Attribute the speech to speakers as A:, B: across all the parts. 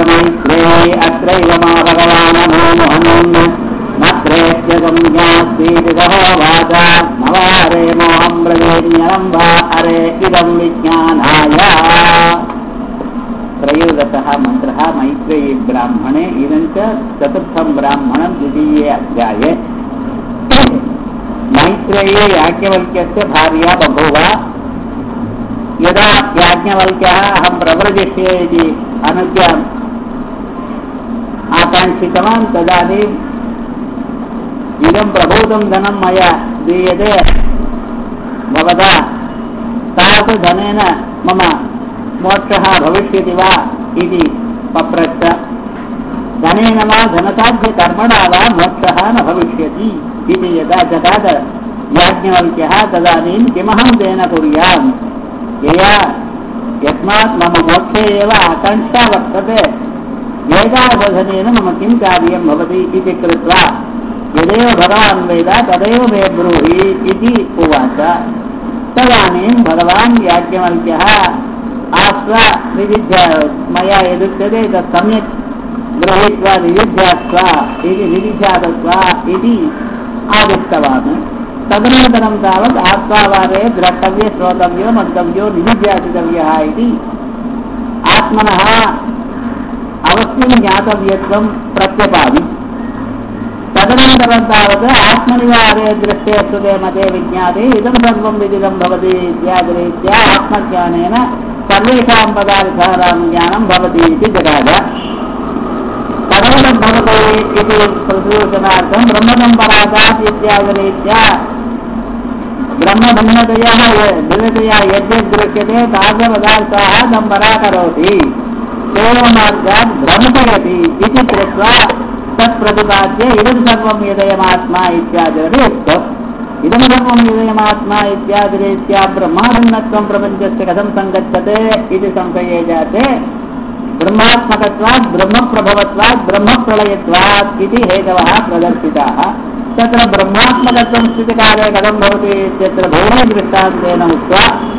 A: वाचमैत्रे अत्रैव मा भगवानमो मोहन् नत्रेत्यगं ज्ञास्तीतिदहो वाच नवारे मोहं ब्रवीण्यनं वा अरे इदं विज्ञानाय त्रयोदशः मन्त्रः मैत्रेयी ब्राह्मणे इदं च चतुर्थं ब्राह्मणं द्वितीये अध्याये मैत्रेयी याज्ञवल्क्यस्य भार्या बभूव यदा याज्ञवल्क्यः अहं प्रव्रजिष्ये इति अनुज्ञाम् आकाङ्क्षितवान् तदानीम् इदं प्रभूतं धनं मया दीयते भवता तावत् धनेन मम मोक्षः भविष्यति वा इति पप्रच्छ धनेन वा धनसाध्यकर्मणा वा मोक्षः न भविष्यति इति यदा जगाद याज्ञवल्क्यः तदानीं किमहं तेन कुर्याम् यया यस्मात् मम मोक्षे एव आकाङ्क्षा वर्तते वेदाधनेन मम किं कार्यं भवति इति कृत्वा यदेव भगवान् वेद तदेव मे ब्रूहि इति उवाच तदानीं भगवान् याज्ञवल्क्यः आस्व निविद्य मया यदुच्यते तत् सम्यक् गृहीत्वा नियुध्यास्व इति निविध्यातस्व इति आदिष्टवान् तदनन्तरं तावत् आत्मावारे द्रष्टव्य श्रोतव्यो मन्तव्यो निविध्यासितव्यः इति आत्मनः अवश्यं ज्ञातव्यत्वं प्रत्यपादि तदनन्तरं तावत् आत्मनिवारे दृष्टे सुते मते विज्ञाते इदं सर्वं विदितं भवति इत्यादिरीत्या आत्मज्ञानेन सर्वेषां पदार्थानां ज्ञानं भवति इति जगाद तदनन्तरं भवति इति प्रसूचनार्थं ब्रह्मसम्परागात् इत्यादिरीत्या ब्रह्मभिन्नतया भिन्नतया यद्यद्दृश्यते तादृशपदार्थाः दम्बरा करोति एवमार्गात् भ्रमपयति इति कृत्वा तत्प्रतिपाद्य इदं सर्वं यदयमात्मा इत्यादिवत् उक्तम् इदं सर्वं यदयमात्मा इत्यादिरीत्या ब्रह्माभिन्नत्वं प्रपञ्चस्य कथं सङ्गच्छते इति संशये जाते ब्रह्मात्मकत्वात् ब्रह्मप्रभवत्वात् ब्रह्मप्रलयत्वात् इति हेतवः प्रदर्शिताः तत्र ब्रह्मात्मकत्वं स्थितिकाले कथं भवति इत्यत्र बहु दृष्टान्तेन उक्त्वा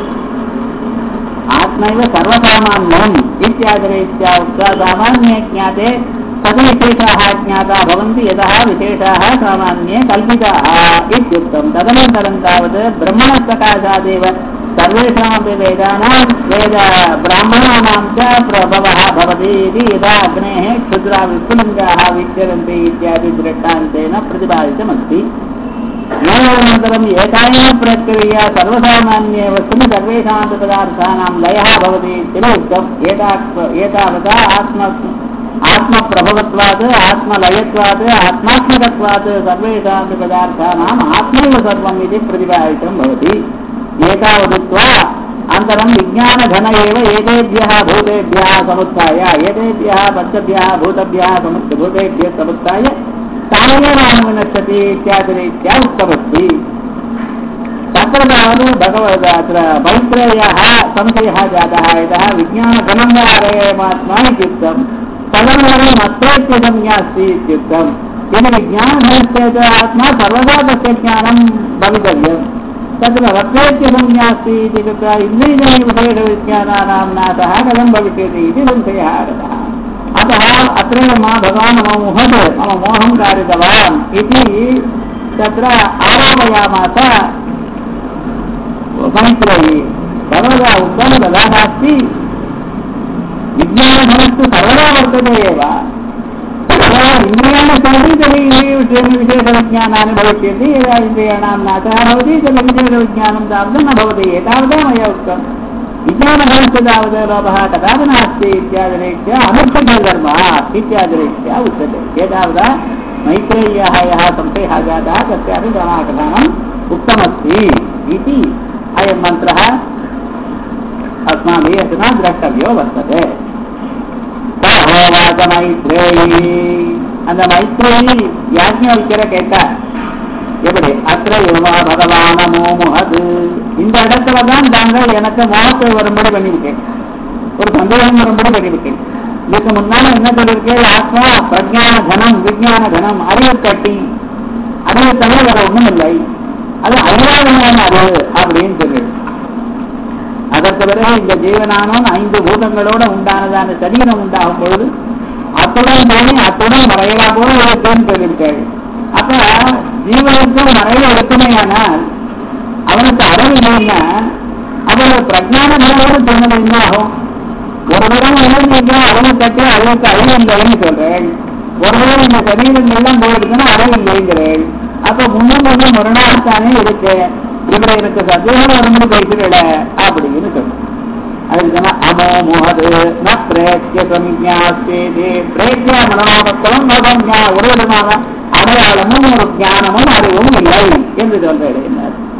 A: आत्मैव सर्वसामान्यम् इत्यादिरीत्या उक्त्वा सामान्ये ज्ञाते तद्विशेषाः ज्ञाता भवन्ति यतः विशेषाः सामान्ये कल्पिताः इत्युक्तं तदनन्तरं तावत् ब्रह्मणसकाशादेव सर्वेषामपि वेदानां वेद ब्राह्मणानां च प्रभवः भवति इति यदा अग्नेः क्षुद्रा विस्फुलिङ्गाः विच्यरन्ति इत्यादि दृष्टान्तेन प्रतिपादितमस्ति एवमनन्तरम् एका एव प्रक्रिया सर्वसामान्ये वस्तुनि सर्वेषामपि पदार्थानां लयः भवति इति उक्तम् एता एतावता आत्म आत्मप्रभवत्वात् आत्मलयत्वात् आत्मात्मकत्वात् सर्वेषामपि पदार्थानाम् आत्मैव सर्वम् इति प्रतिपादितं भवति एतावदुक्त्वा अनन्तरं विज्ञानघन एव एतेभ्यः भूतेभ्यः समुत्थाय एतेभ्यः पञ्चभ्यः भूतभ्यः समुत् भूतेभ्यः समुत्थाय तामेवानुविनश्यति इत्यादिरीत्या उक्तमस्ति तत्र तावत् भगवद् अत्र मैत्रेयः संशयः जातः यतः विज्ञानघनं वा अरेयमात्मा इत्युक्तं तदनन्तरम् अत्रैत्य संज्ञा अस्ति इत्युक्तं यदि विज्ञानघनश्चेत् आत्मा सर्वदा तस्य ज्ञानं भवितव्यम् तत्र रत्नैत्य संज्ञा अस्ति इति कृत्वा इन्द्रियविशेषविज्ञानानां नाशः कथं भविष्यति इति संशयः आगतः अतः अत्रैव मा भगवान् मम मोहत् मम मोहं कारितवान् इति तत्र आरोपयामास मैत्रेयी सर्वदा उक्तं तदा नास्ति विज्ञानधनस्तु सर्वदा वर्तते एव इन्द्रियाणि सन्ति तर्हि विशेषविज्ञानानि भविष्यन्ति यदा इन्द्रियाणां नाशः भवति तर्हि विशेषविज्ञानं तावत् न भवति एतावता मया उक्तं विज्ञानधनस्य तावत् लोभः कदापि नास्ति इत्यादिरीत्या अनुष्ठधर्मः इत्यादिरीत्या उच्यते एतावता मैत्रेय्यः यः संशयः जातः तस्यापि समाकथनम् उक्तमस्ति इति अयं मन्त्रः अस्माभिः अधुना द्रष्टव्यो वर्तते சகோவாச மைத்ரேயி அந்த மைத்ரேயி யாஜ்ஞவல்யர கேட்டார் எப்படி அത്ര யுவமா பகவான மோமுகது இந்த இடத்துல தான் தாங்கள் எனக்கு மோகத்தை வரும்படி பண்ணிவிட்டேன் ஒரு சந்தேகம் வரும்படி பண்ணிவிட்டேன் இதுக்கு முன்னால என்ன சொல்லியிருக்கேன் ஆத்மா பிரஜான கனம் விஜயான கனம் அறிவு கட்டி அறிவு தவிர வேற ஒண்ணும் இல்லை அது அறிவாதமான அறிவு அப்படின்னு சொல்லியிருக்கு அதற்கு பிறகு இந்த ஜீவனானோன் ஐந்து பூதங்களோட உண்டானதான சரீரம் உண்டாகும் பொழுது அத்துடன் தோணி அத்துடன் மறையலா போல இருக்குன்னு சொல்லியிருக்காரு அப்ப ஜீவனுக்கு மறைவு இருக்குமையானால் அவனுக்கு அறிவு இல்லைன்னா அவனோட பிரஜான நிலையோடு சொன்னது என்ன ஆகும் ஒரு தடவை எழுதிங்க அறிவு கட்டி அறிவுக்கு அறிவு இல்லைன்னு சொல்றேன் ஒரு தடவை இந்த சரீரங்கள்லாம் போயிடுச்சுன்னா அறிவு இல்லைங்கிறேன் அப்ப முன்னும் வந்து முரணாகத்தானே இருக்கு இப்படி எனக்கு சந்தேகம் வரும்னு பேசுறல அப்படின்னு சொல்றேன் அதுக்கு சொன்னா அமோ முகது ந பிரேத்திய சமிஜாஸ்தேதி பிரேத்திய மனோபத்தம் நோபஞ்சா ஒரு விதமான அடையாளமும் ஒரு ஞானமும் அறிவும் இல்லை என்று சொல்றேன்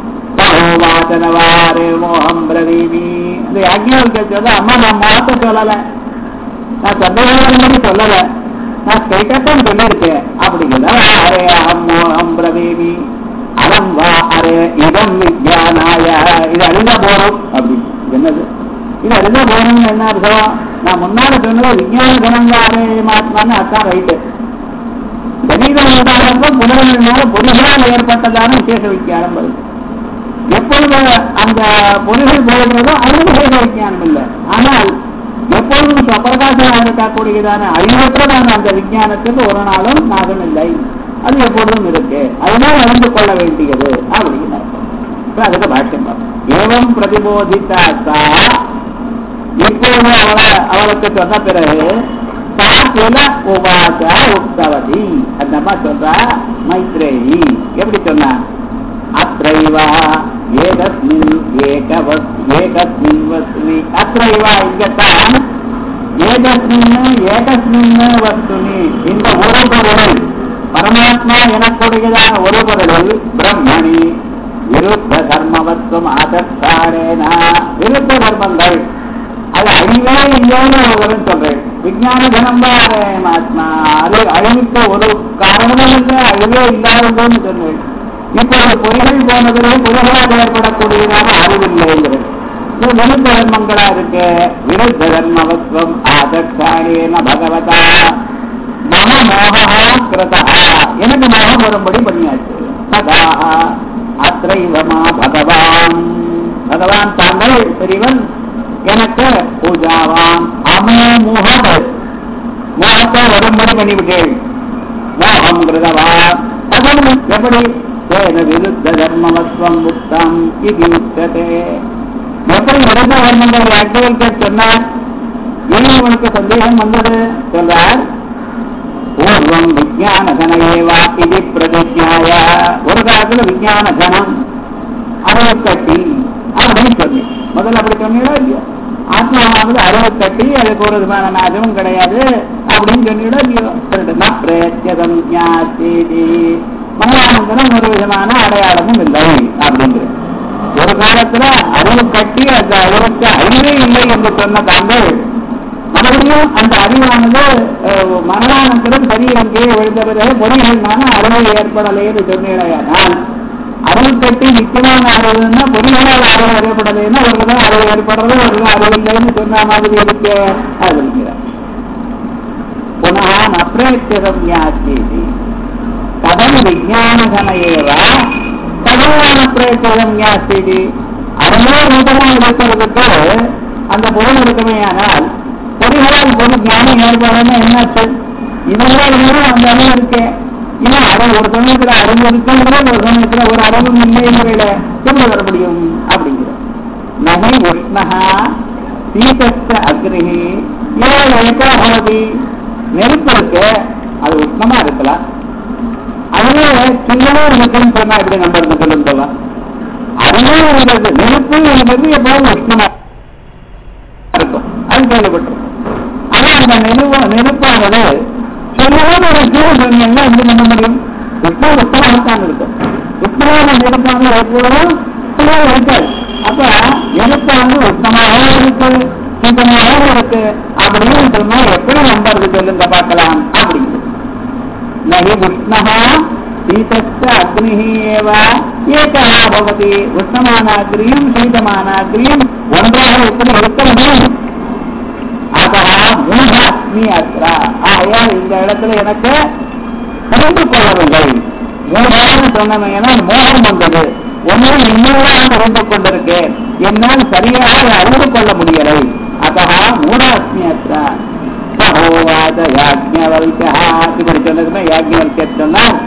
A: வாசனவாறு மோகம் பிரவீமி இந்த யாஜ்ஞர்கள் சொல்ல அம்மா நான் மோகத்தை சொல்லல நான் சந்தேகம் சொல்லல நான் ஸ்ட்ரைட்டாக சொல்லியிருக்கேன் அப்படிங்கிறத அரே அகம் மோகம் பிரவீமி அலம் வா அரே இதம் வித்யானாய இது அழிந்தா போறோம் அப்படி என்னது இது அழிந்தா போறோம்னு என்ன அர்த்தம் நான் முன்னாடி சொன்னது விஞ்ஞான குணங்காரே மாத்மான்னு அதான் ரைட்டு சரீரம் உண்டானப்ப புலன்களால பொருள்களால் ஏற்பட்டதான விசேஷ விஞ்ஞானம் வருது எப்பொழுது அந்த பொருள்கள் போகிறதோ அது விசேஷ விஞ்ஞானம் இல்லை ஆனால் எப்பொழுதும் சுப்பிரகாசமாக இருக்கக்கூடியதான அழிவற்றதான அந்த விஞ்ஞானத்துக்கு ஒரு நாளும் நாகம் இல்லை அது எப்பொழுதும் இருக்கு அதனால் அறிந்து கொள்ள வேண்டியது அப்படின்னு அர்த்தம் அதுக்கு பாஷ்யம் ஏவம் பிரதிபோதித்தா சா இப்பொழுது அவளை அவளுக்கு சொன்ன பிறகு சாத்தில உபாச உத்தவதி அந்த அம்மா சொல்றா மைத்ரேயி எப்படி சொன்னா அத்ரைவா ஏகஸ்மின் ஏகவஸ் ஏகஸ்மின் வஸ்துனி அத்ரைவா இங்கத்தான் ஏகஸ்மின் ஏகஸ்மின் வஸ்துனி இந்த ஒரு பொருள் பரமாத்மா எனக்கூடியதான ஒரு பொருளில் பிரம்மணி விருத்த தர்மவத்துவம் ஆதத்தாரேனா விருத்த தர்மங்கள் அது அழிவே இல்லைன்னு ஒரு சொல்றேன் விஞ்ஞான குணம்பாரு ஆத்மா அது அழிவுக்கு ஒரு காரணமும் இல்லை அழிவே இல்லாததுன்னு சொன்னேன் இப்போ பொறிகள் போனதிலே பொறிகளாக ஏற்படக்கூடியதான அறிவில்லைங்கிறது இது விருத்த தர்மங்களா இருக்கு விருத்த தர்மவத்துவம் ஆதத்தாரேன பகவதா மன மோகா கிருதா எனக்கு மோகம் வரும்படி பண்ணியாச்சு சதா அத்ரைவமா பகவான் பகவான் தாங்கள் பெரியவன் எனக்கு பூஜாவான் அமோ முகத் மோகத்தை வரும்படி பண்ணிவிட்டேன் மோகம் கிருதவான் அதன் எப்படி தேன விருத்த தர்மவத்வம் முக்தம் இது உச்சதே எப்படி விருத்த தர்மங்கள் யாக்கியவர்க்க சொன்னார் ஏன் இவனுக்கு சந்தேகம் வந்தது சொல்றார் பூர்வம் விஜயான கனையேவா இது பிரதிஜாய ஒரு காலத்துல விஜயான கனம் அறிவு கட்டி அப்படின்னு சொன்னேன் முதல்ல அப்படி சொன்னீங்களா இல்லையா ஆத்மாவானது அறிவு கட்டி அதுக்கு ஒரு விதமான நாசமும் கிடையாது அப்படின்னு சொன்னீங்களா இல்லையோ சொல்லிட்டு பிரேத்தியதம் ஞாசேதி மனோனந்தனம் ஒரு விதமான அடையாளமும் இல்லை அப்படிங்கிறது ஒரு காலத்துல அறிவு கட்டி அந்த அறிவுக்கு அறிவே இல்லை என்று சொன்ன தாங்கள் மறுபடியும் அந்த அறிவானது மரணானந்தரம் சரீரம் கீழே விழுந்த பிறகு பொறிகள்மான அறிவு ஏற்படலைன்னு சொன்னேனால் அறிவு கட்டி நிச்சயமான அறிவுன்னா பொறிகளால் அறிவு ஏற்படலைன்னா ஒரு தான் அறிவு ஏற்படுறது ஒரு தான் அறிவு இல்லைன்னு சொன்ன மாதிரி இருக்கு அது இருக்கிறார் புனः न प्रेत्यतं ज्ञास्येति कथं विज्ञानघन एव कथं பிரேத்தம் ஞாஸ்தி அருமையா ரூபமா இருக்கிறதுக்கு அந்த பொருள் இருக்குமே ஆனால் பொறிகளால் பொருள் ஞானம் ஏற்படணும்னா என்னாச்சு இதெல்லாம் இருந்தாலும் அந்த அறிவு இருக்கு இன்னும் அதை ஒரு சமயத்துல அறிவு இருக்குங்கிற ஒரு சமயத்துல ஒரு அறிவும் இல்லைங்கிற எப்படி வர முடியும் அப்படிங்கிற நகை உஷ்ணகா சீதஸ்த அக்னிஹி ஏகா பவதி நெருப்பு இருக்கு அது உஷ்ணமா இருக்கலாம் அதுவே சின்னதா இருக்குன்னு சொன்னா எப்படி நம்ம இருந்து சொல்லுங்க சொல்லலாம் அதுவே இருந்தது நெருப்பு என்பது எப்போதும் உஷ்ணமா இருக்கும் அது கேள்விப்பட்டிருக்கும் ஆனா அந்த நெருப்பு நெருப்பானது சின்னதான ஒரு சூழ் சொன்னீங்கன்னா எப்படி பண்ண முடியும் உஷ்ணம் உஷ்ணமாகத்தான் இருக்கும் உஷ்ணமான நெருப்பானது எப்பொழுதும் சின்னதாக இருக்காது அப்ப நெருப்பானது உஷ்ணமாகவும் இருக்கு சுத்தமாகவும் இருக்கு அப்படின்னு சொன்னா எப்படி நம்புறது சொல்லுங்க பார்க்கலாம் அப்படிங்கிறது நகி உஷ்ணः शीतश्च अग्निः एव एकः भवति உஷ்ணமானாகிரியும் சீதமானாகிரியும் ஒன்றாக எப்படி இருக்க முடியும் அதா மூண அக்னி அத்ரா ஆகையால் இந்த இடத்துல எனக்கு புரிந்து கொள்ளவில்லை மூணாவது சொன்னமையான மோகம் வந்தது ஒன்று இன்னொரு அறிந்து கொண்டிருக்கேன் என்னால் சரியாக அதை அறிந்து கொள்ள முடியலை அதா மூட அக்னி அத்ரா ஆஹோவாத யாஜ்ஞவல்கா இப்படி சொன்னதுமே யாஜ்ஞவல்கர் சொன்னார்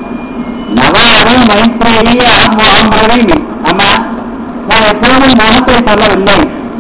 A: நவாரும் மைத்ரேயி ஆம்பளை ஆமா நான் எப்போதும் மோகத்தை சொல்லவில்லை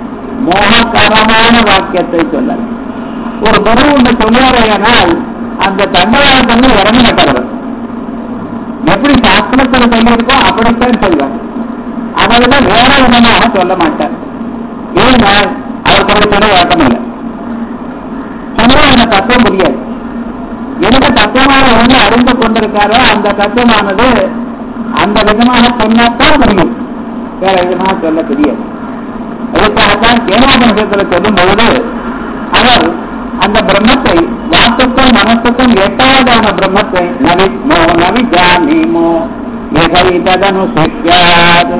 A: மோககரமான வாக்கியத்தை சொல்ல ஒரு குரு ஒன்று சொல்லுவாரையானால் அந்த தண்டவாளத்தில் இறங்க மாட்டார் எப்படி சாஸ்திரத்தில் சொல்லியிருக்கோ அப்படித்தான் சொல்வார் அதை விட வேற விதமாக சொல்ல மாட்டார் ஏன்னா அவருக்கு ஒரு சொல்ல வழக்கம் இல்லை சொன்னா அந்த தத்துவம் புரியாது எந்த தத்துவமாக வந்து அறிந்து கொண்டிருக்காரோ அந்த தத்துவமானது அந்த விதமாக சொன்னாத்தான் புரியும் வேற விதமாக சொல்ல தெரியாது அதுக்காகத்தான் கேனாபனிஷத்துல சொல்லும் பொழுது அவர் அந்த பிரம்மத்தை வாக்குக்கும் மனசுக்கும் எட்டாவதான பிரம்மத்தை நவி மோ நவி ஜானிமோ எகைதனு சிஷ்யாது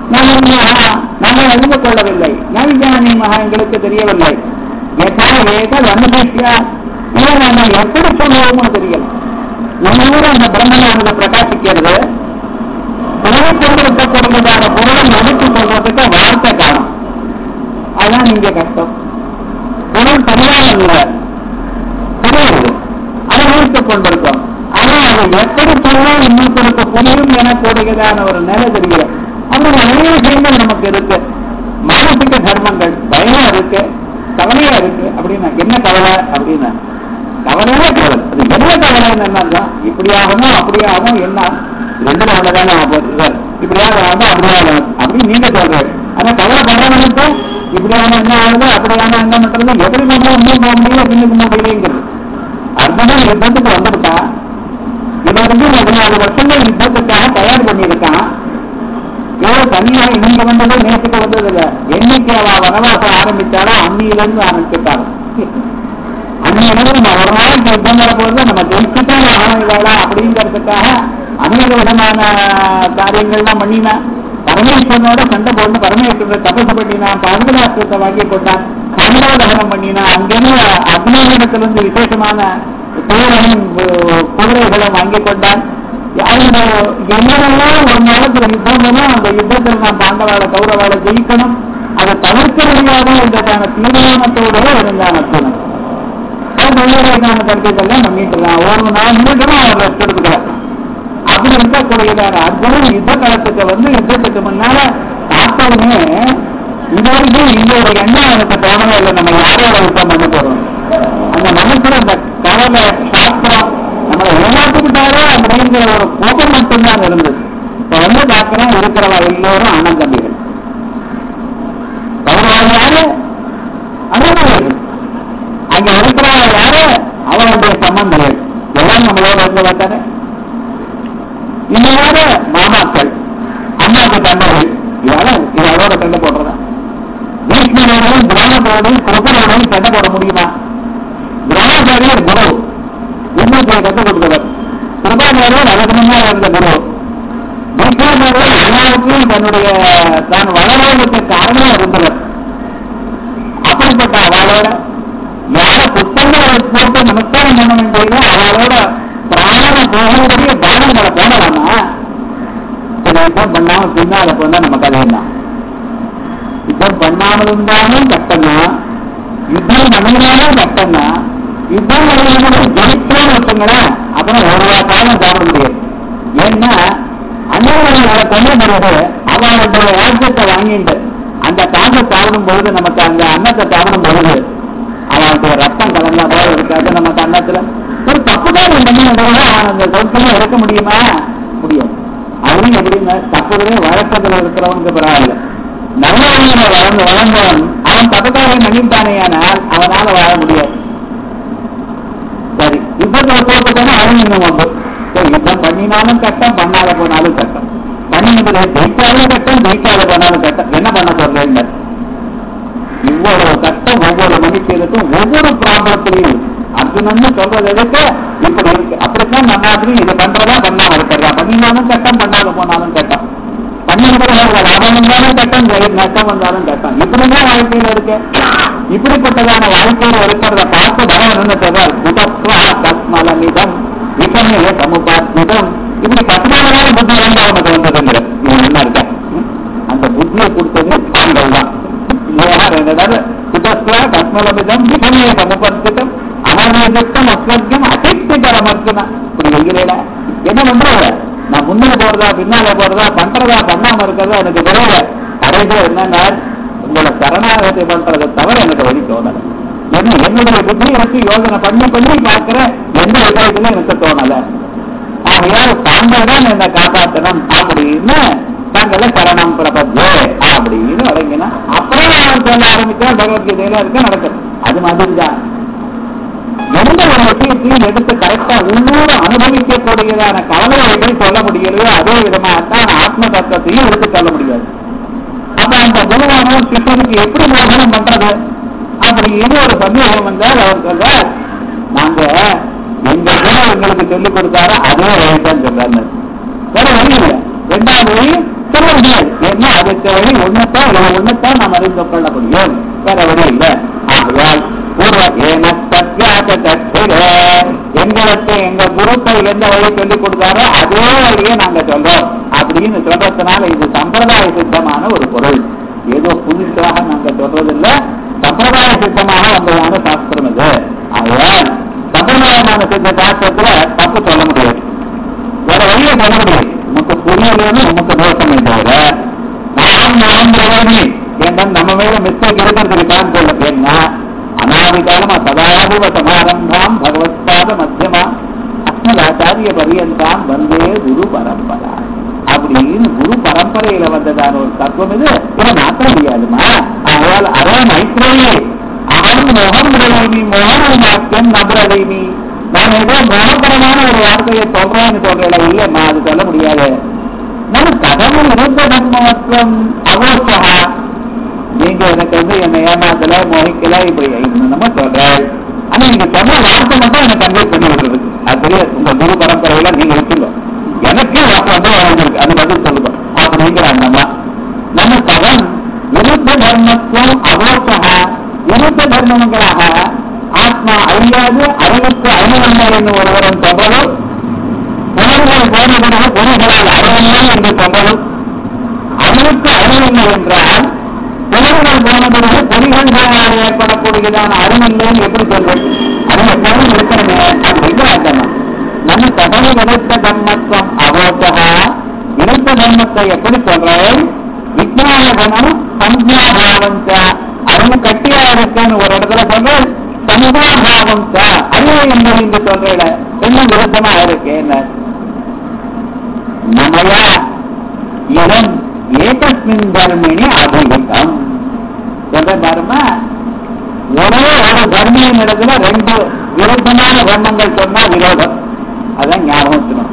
A: நாங்கள் அறிந்து கொள்ளவில்லை நவி ஜானிமகா எங்களுக்கு தெரியவில்லை யதா ஏக அனுபவியா இதை நம்ம எப்படி சொல்லுவோமோ தெரியல நம்மளோட அந்த பிரம்மனானது பிரகாசிக்கிறது கொண்டு இருக்கக்கூடியதான பொருளை எடுத்து சொல்றதுக்கு வார்த்தை காணும் அதான் இங்க கஷ்டம் பொருள் சரியான இல்லை புரியுது அனுபவித்துக் கொண்டிருக்கோம் ஆனா அதை எப்படி சொன்னா இன்னொருத்தருக்கு புரியும் எனக்கூடியதான ஒரு நிலை தெரியல அப்படி நிறைய விஷயங்கள் நமக்கு இருக்கு மானசிக தர்மங்கள் பயம் இருக்கு கவலையா இருக்கு அப்படின்னா என்ன கவலை அப்படின்னா கவலையே கவலை அது என்ன கவலைன்னு என்னன்னா இப்படியாகமோ அப்படியாகவும் என்ன ரெண்டு கவலை தானே சார் இப்படியாக ஆகும் அப்படியாக அப்படின்னு நீங்க சொல்றாரு ஆனா கவலை பண்றவனுக்கு இப்படியான என்ன ஆகுது அப்படியான என்ன பண்றது எப்படி நம்ம இன்னும் போக முடியல பின்னுக்கு முடியலைங்கிறது அர்த்தம் யுத்தத்துக்கு வந்துருக்கா இவன் வந்து பதினாலு வருஷங்கள் யுத்தத்துக்காக தயார் பண்ணியிருக்கான் ஏதோ தனியாக இங்க வந்தது நேற்றுக்கு வந்தது இல்ல என்னைக்கு அவ வனவாசம் ஆரம்பிச்சாலோ அன்னியிலிருந்து ஆரம்பிச்சுட்டாரு அன்னியிலிருந்து நம்ம ஒரு நாளைக்கு யுத்தம் வரப்போது நம்ம ஜெயிச்சுதான் ஆகணும் இவாளா அப்படிங்கிறதுக்காக அநேக விதமான காரியங்கள்லாம் பண்ணினா பரமேஸ்வரனோட சண்டை போட்டு பரமேஸ்வரனை தபசு பண்ணினான் பாதுகாப்பத்தை வாங்கி கொண்டான் கண்டோதகனம் பண்ணினான் அங்கிருந்து அக்னியிடத்திலிருந்து விசேஷமான தூரமும் குதிரைகளும் வாங்கி கொண்டான் அவங்க என்னென்னலாம் ஒரு நாளுக்கு யுத்தம் வேணும் அந்த யுத்தத்தில் நான் பாண்டவாளை கௌரவாளை ஜெயிக்கணும் அதை தவிர்க்க முடியாத என்றதான தீர்மானத்தோட இருந்தான் அர்ஜுனன் வெள்ளையான கருத்துக்கள்லாம் பண்ணிட்டுலாம் ஒரு நாள் மீண்டும் அவர் ரெஸ்ட் எடுத்துக்கிறார் அப்படி இருக்கக்கூடியதான அர்ஜுனன் யுத்த காலத்துக்கு வந்து யுத்தத்துக்கு முன்னால பார்த்தவுடனே இது வரைக்கும் இந்த ஒரு எண்ணம் எனக்கு தோணவே இல்லை நம்ம யாரோட யுத்தம் பண்ண போறோம் அந்த மனசுல அந்த கவலை சாஸ்திரம் நம்மளை ஏமாத்திக்கிட்டாரோ அப்படிங்கிற ஒரு கோபம் மட்டும்தான் இருந்தது இப்ப வந்து பார்க்கிறோம் இருக்கிறவா எல்லோரும் ஆனந்தம்பிகள் கௌரவம் யாரு அனுபவம் அங்க இருக்கிறவா யாரு அவனுடைய சம்பந்தங்கள் எல்லாம் நம்மளோட இருந்து பார்த்தாரு இன்னும் யாரு மாமாக்கள் அம்மாக்கு தந்தைகள் இதால இதோட சண்டை போடுறதா பீஷ்மனோடையும் திராணத்தோடையும் கிருபனோடையும் சண்டை போட முடியுமா திராணாச்சாரியர் குரு இன்னொருத்தரை கற்றுக் கொடுத்தவர் கிருபாச்சாரியர் அதுக்கு முன்னால் இருந்த குரு பீஷ்மாச்சாரியர் எல்லாருக்கும் தன்னுடைய தான் வளர்வதற்கு காரணம் இருந்தவர் அப்படிப்பட்ட அவளோட யார புத்தகங்களை போட்டு நமஸ்காரம் பண்ண வேண்டியதோ அவளோட பிராண போகக்கூடிய தானங்களை போடலாமா சரி யுத்தம் பண்ணாம பின்னால போனா நம்ம கதை என்ன யுத்தம் பண்ணாமல் இருந்தாலும் கஷ்டம்தான் யுத்தம் பண்ணினாலும் கஷ்டம்தான் யுத்தம் பண்ணினாலும் ஜெயிச்சோன்னு வச்சுங்களேன் அப்புறம் ஒரு வா காலம் சாப்பிட முடியாது ஏன்னா அண்ணாவை கொண்டு பிறகு அவனுடைய ராஜ்யத்தை வாங்கிட்டு அந்த காசை சாப்பிடும் பொழுது நமக்கு அந்த அன்னத்தை சாப்பிடும் பொழுது அவனுக்கு ரத்தம் கலந்தா போல இருக்காது நமக்கு அன்னத்துல ஒரு தப்புதான் பண்ணி அந்த சௌக்கியமா இறக்க முடியுமா முடியும் அவனும் எப்படின்னா தப்புதலே வழக்கத்துல இருக்கிறவனுக்கு பரவாயில்ல நல்லவங்க வளர்ந்து வளர்ந்தவன் அவன் தப்புக்காரை பண்ணிட்டானே ஆனால் அவனால வாழ முடியாது சரி யுத்தத்துல போட்டுட்டானே அவன் இன்னும் ஒன்று சரி யுத்தம் பண்ணினாலும் கட்டம் பண்ணாத போனாலும் கட்டம் பண்ணினதுல ஜெயிச்சாலும் கட்டம் ஜெயிக்காத போனாலும் கட்டம் என்ன பண்ண சொல்றேன் இவ்வளவு கஷ்டம் ஒவ்வொரு மனுஷனுக்கும் ஒவ்வொரு ப்ராப்ளத்திலையும் அர்ஜுனன்னு சொல்றது எதுக்கு இப்படி இருக்கு அப்படித்தான் நம்ம மாதிரி இது பண்றதா பண்ணாம இருக்கிறதா பண்ணினாலும் கட்டம் பண்ணாத போனாலும் கட்டம் பண்ணிருக்கிறவங்க லாபம் வந்தாலும் கட்டம் ஜெயம் நஷ்டம் வந்தாலும் கட்டம் இப்படிதான் வாழ்க்கையில இருக்கு இப்படிப்பட்டதான வாழ்க்கையில இருக்கிறத பார்த்து பகவான் என்ன சொல்றார் குதத்வா தஸ்மலமிதம் விஷமே சமுபாத்மிதம் இப்படி பத்மாவதான புத்தி வந்து அவனுக்கு வந்ததுங்கிற இவன் என்ன இருக்க அந்த புத்தியை கொடுத்தது தாங்கள் தான் குதஸ்வா தஸ்மலமிதம் விஷமே சமுபத்திதம் நிமித்தம் அஸ்வர்க்கம் அசைத்துகரமர்க்குனா இப்படி வைக்கிறேடா என்ன பண்றது நான் முன்னால போறதா பின்னால போறதா பண்றதா பண்ணாம இருக்கிறதா எனக்கு தெரியல கடைசியா என்னன்னா உங்களை சரணாகதி பண்றதை தவிர எனக்கு வழி தோணல என்ன என்னுடைய புத்தி எனக்கு யோசனை பண்ணி பண்ணி பார்க்கிற எந்த விஷயத்திலும் எனக்கு தோணல ஆகையால் தாங்கள் தான் என்னை காப்பாற்றணும் அப்படின்னு தங்களை சரணம் பிரபத்தே அப்படின்னு வழங்கினா அப்புறம் அவன் சொல்ல ஆரம்பிச்சா பகவத்கீதையில இருக்க நடக்குது அது மாதிரி தான் எந்த ஒரு விஷயத்தையும் எடுத்து கரெக்டா உள்ளூர அனுபவிக்கக்கூடியதான கவலையை எப்படி சொல்ல முடியலையோ அதே விதமாகத்தான் ஆத்ம தத்துவத்தையும் எடுத்து சொல்ல முடியாது அப்ப அந்த குருவானவர் சிஷ்யனுக்கு எப்படி மோகனம் பண்றது அப்படின்னு ஒரு சந்தேகம் வந்தால் அவர் சொல்றார் நாங்க எங்க குரு எங்களுக்கு சொல்லிக் கொடுத்தாரோ அதே வழிதான் சொல்றாரு வேற வழி இல்லை ரெண்டாவது வழி சொல்ல முடியாது ஏன்னா அதுக்கு வழி ஒன்னத்தான் இவன் ஒன்னத்தான் நாம் அறிந்து கொள்ள முடியும் வேற வழி இல்லை ஆகையால் பூர்வ ஏன சத்யாச்ச தத்விர எங்களுக்கு எங்க குருக்கள் எந்த வழி சொல்லிக் கொடுத்தாரோ அதே வழியை நாங்க சொல்றோம் அப்படின்னு சொல்றதுனால இது சம்பிரதாய சித்தமான ஒரு பொருள் ஏதோ புதுசாக நாங்க சொல்றதில்ல சம்பிரதாய சித்தமாக வந்ததான சாஸ்திரம் இது ஆகையால் சம்பிரதாயமான சித்த சாஸ்திரத்துல தப்பு சொல்ல முடியாது வேற வழியை சொல்ல முடியாது உமக்கு புரியலன்னு உமக்கு தோஷமே தவிர நான் நான் பிரயோஜனி ஏன்னா நம்ம மேல மிஸ்டேக் இருக்கிறதுக்கு தான் சொல்ல ஏன்னா அனாதிகாலமா சதாதிவ சமாரம்பாம் பகவத்பாத மத்தியமா அஸ்மதாச்சாரிய பரியந்தாம் வந்தே குரு பரம்பரா அப்படின்னு குரு பரம்பரையில வந்ததான ஒரு தத்துவம் இது இதை மாற்ற முடியாதுமா ஆகையால் அரே மைத்ரேயி அகம் மோகம் விடலைமி மோகன வாக்கியம் நபரலைமி நான் ஏதோ மோகபரமான ஒரு வார்த்தையை சொல்றேன்னு சொல்றேன் இல்லைம்மா அது சொல்ல முடியாது நம்ம கதவு இருந்த தர்மத்துவம் அவசா நீங்க எனக்கு வந்து என்னை ஏமாத்தல மோகிக்கல இப்படி நம்ம சொல்றாள் ஆனா நீங்க சொன்ன வார்த்தை மட்டும் எனக்கு கன்வே பண்ணி விடுறது அது தெரியாது உங்க குரு பரம்பரையில நீங்க வச்சுங்க எனக்கு வார்த்தை வந்து வழங்கிருக்கு அது பதில் சொல்லுங்க அப்படிங்கிறாங்க நம்ம நம்ம கவன் விருத்த தர்மத்துவம் அவசகா விருத்த தர்மங்களாக ஆத்மா அழியாது அறிவுக்கு அழிவல்ல என்று ஒருவரும் சொல்றது உணர்வுகள் போனவர்கள் பொருள்களால் அழிவல்ல என்று சொல்றது அறிவுக்கு அழிவில்லை என்றால் உணர்வுகள் போன பிறகு பொறிகளால் ஏற்படக்கூடியதான அறிவில்லைன்னு எப்படி சொல்றது அது எப்பவும் இருக்கணுமே அப்படிங்கிற அர்த்தம் நம்ம கதவு விருத்த தர்மத்துவம் அவோத்தகா விருத்த தர்மத்தை எப்படி சொல்றேன் விஜயான குணம் சஞ்ஞாபாவம் அறிவு கட்டியா இருக்குன்னு ஒரு இடத்துல சொல்ற சஞ்ஞாபாவம் அறிவு என்பது இங்கு சொல்றேன் இன்னும் விருத்தமா இருக்கு என்ன நமயா இடம் ஏகஸ்மின் தர்மினி அபிகிதம் சொல்ற பாருமா ஒரே ஒரு தர்மியின் இடத்துல ரெண்டு விருத்தமான தர்மங்கள் சொன்னா விரோதம் அதான் ஞாபகம் வச்சுக்கணும்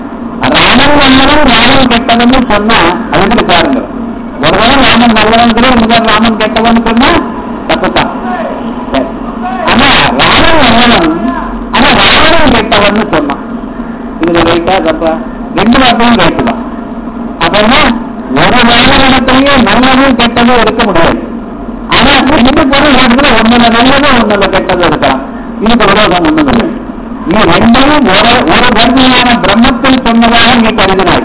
A: ராமன் நல்லவன் ராமன் கெட்டவன் சொன்னா அதுக்கு பாருங்க ஒருவன் ராமன் நல்லவன் கூட முதல் ராமன் கெட்டவன் சொன்னா தப்புதான் சரி. ஆனா ராமன் நல்லவன் ஆனா ராவணன் கெட்டவன் சொன்னான் இதுல ரைட்டா தப்பா ரெண்டு வார்த்தையும் கேட்டுதான் அப்பன்னா ஒரு ராவணத்திலேயே நல்லதும் கெட்டதும் இருக்க முடியாது ஆனா ரெண்டு பொருள் இடத்துல ஒண்ணுல நல்லதும் ஒண்ணுல கெட்டதும் இருக்கலாம் இதுக்கு விரோதம் ஒண்ணும் இல்லை நீ ரெண்டையும் ஒரு ஒரு தர்மையான பிரம்மத்தில் சொன்னதாக நீ கருதினாய்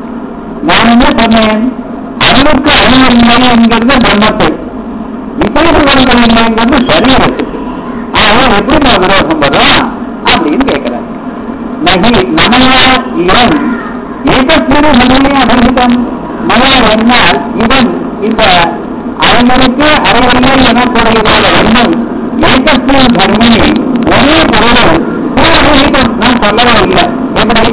A: நான் என்ன சொன்னேன் அறிவுக்கு அறிவில்லை என்கிறது பிரம்மத்தை விசேஷங்கள் இல்லைங்கிறது சரீரத்துக்கு ஆக எப்படி நான் விரோதம் வரும் அப்படின்னு கேட்கிறேன் நகி மனையா இவன் ஏகஸ்மிரு மனையே அபிகிதம் மனைய என்னால் இவன் இந்த அறிஞருக்கு அறிவில்லை எனக்கூடியதான எண்ணம் ஏகஸ்மின் தர்மினி ஒரே பொருளும் பூர்வீகம் நான் சொல்லவே இல்லை எப்படி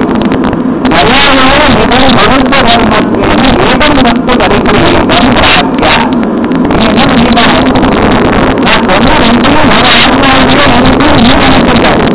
A: மலையாள நிகழ் மருத்துவ தர்மத்திற்கு ஏகம் வந்து வருகிறேன் பிரார்த்தியா நீ என்ன பண்ணினா நான் சொன்ன ரெண்டையும் ஒரு ஆத்மாவிலே எனக்கு நீ நினைக்கிறாய்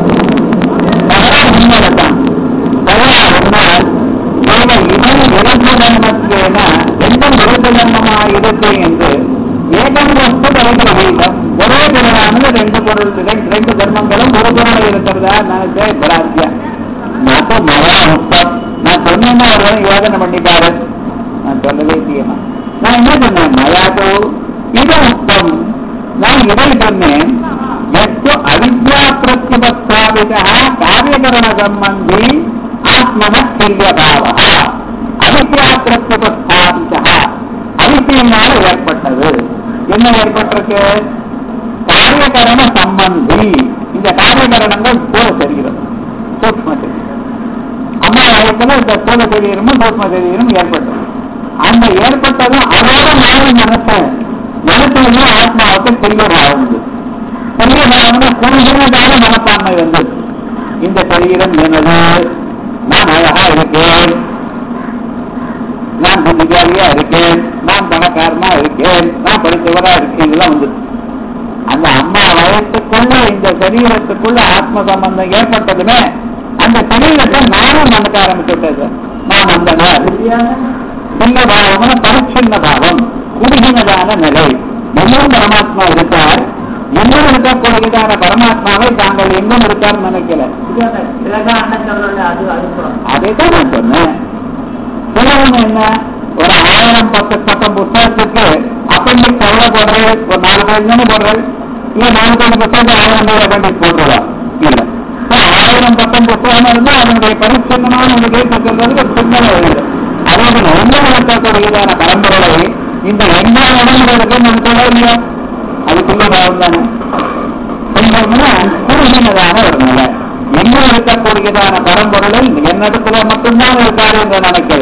A: தவறா உண்மைதான் தவறா உண்மையால் இவன் இவன் விருத்த தர்மத்தேன எந்த விருத்த தர்மமாக இருக்கு என்று ஏகம் வஸ்து வருகிறீர்கள் ஒரே பொருளானது ரெண்டு பொருள் ரெண்டு ரெண்டு தர்மங்களும் ஒரு பொருள் இருக்கிறதா நினைச்சே பிரார்த்தியா நான் மழை முத்தம் நான் சொன்னேன்னா ஒரு யோசனை பண்ணிட்டாரு நான் சொல்லவே செய்யமா நான் என்ன சொன்னேன் மயாதோ இது முத்தம் நான் இதை சொன்னேன் எஸ்து அவித்யா பிரத்யுபஸ்தாபிதா காரியகரண சம்பந்தி ஆத்மன துல்லியபாவா அவித்யா பிரத்யுபஸ்தாபிதா அவித்தியினால ஏற்பட்டது என்ன ஏற்பட்டிருக்கு காரியகரண சம்பந்தி இந்த காரியகரணங்கள் ஸ்தூல சரீரம் சூக்ம சரீரம் அம்மா வயசுல இந்த ஸ்தூல சரீரமும் சூக்ம சரீரமும் ஏற்பட்டது அந்த ஏற்பட்டதும் அதோட மாறி மனசு மனசுலயே ஆத்மாவுக்கு தெரியவாகுது தெரியவாகுது குறுகினதான மனப்பான்மை வந்தது இந்த சரீரம் எனது நான் அழகா இருக்கேன் நான் புத்திசாலியா இருக்கேன் நான் பணக்காரனா இருக்கேன் நான் படித்தவரா இருக்கேன் இதெல்லாம் வந்து அந்த அம்மா வயசுக்குள்ள இந்த சரீரத்துக்குள்ள ஆத்ம சம்பந்தம் ஏற்பட்டதுமே அந்த சரீரத்தை நானும் நினைக்க ஆரம்பிச்சுட்டது நான் அந்த சின்ன பாவம்னா பரிச்சின்ன பாவம் குறுகினதான நிலை எங்கும் பரமாத்மா இருக்கார் எங்கும் இருக்கக்கூடியதான பரமாத்மாவை தாங்கள் எங்கும் இருக்கார்னு நினைக்கல
B: இலக்கா அண்ணன் சொல்றோம்ல, அது அது கூட
A: அதை தான் நான் சொன்னேன் சிலவங்க என்ன ஒரு ஆயிரம் பத்து பக்கம் புத்தகத்துக்கு அப்பண்டிக்ஸ் எவ்வளவு போடுறது ஒரு நாலு பேர் தானே போடுறது இல்ல நாலு பேர் புத்தகத்துக்கு ஆயிரம் பேர் அப்பண்டிக்ஸ் போடுறதா இல்ல So, ஆயிரம் பக்கம் புத்தகம் இருந்தா அதனுடைய பரிசுத்தமான ஒரு கேட்டு சொல்றது ஒரு சிந்தனை வருது அதே போல எண்ணங்களுக்கான பரம்பரை இந்த எண்ண உடம்புகளுக்கு நம்ம சொல்ல இல்லையா அதுக்குள்ள பாவம் தானே செஞ்சோம்னா குறுகினதான ஒரு நிலை எங்க இருக்கக்கூடியதான பரம்பொருளில் என்னிடத்துல மட்டும்தான் இருக்காரு என்று நினைக்கிறது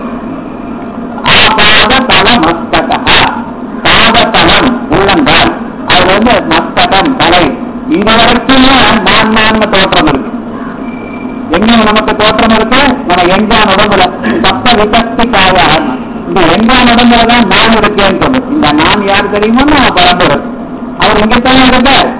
A: ஆபாத தல மஸ்தக பாதத்தலம் உள்ளங்கால் அது வந்து மஸ்தகம் தலை இது வரைக்குமே நான் நான் தோற்றம் இருக்கு எங்க நமக்கு தோற்றம் இருக்கு நம்ம எங்கான் உடம்புல சப்த விபக்தி காய இந்த எங்கான் உடம்புல தான் நான் இருக்கேன்னு சொல்லு இந்த நான் யார் தெரியுமோ நான் பரம்பொருள் அவர் எங்கத்தானே இருக்கார்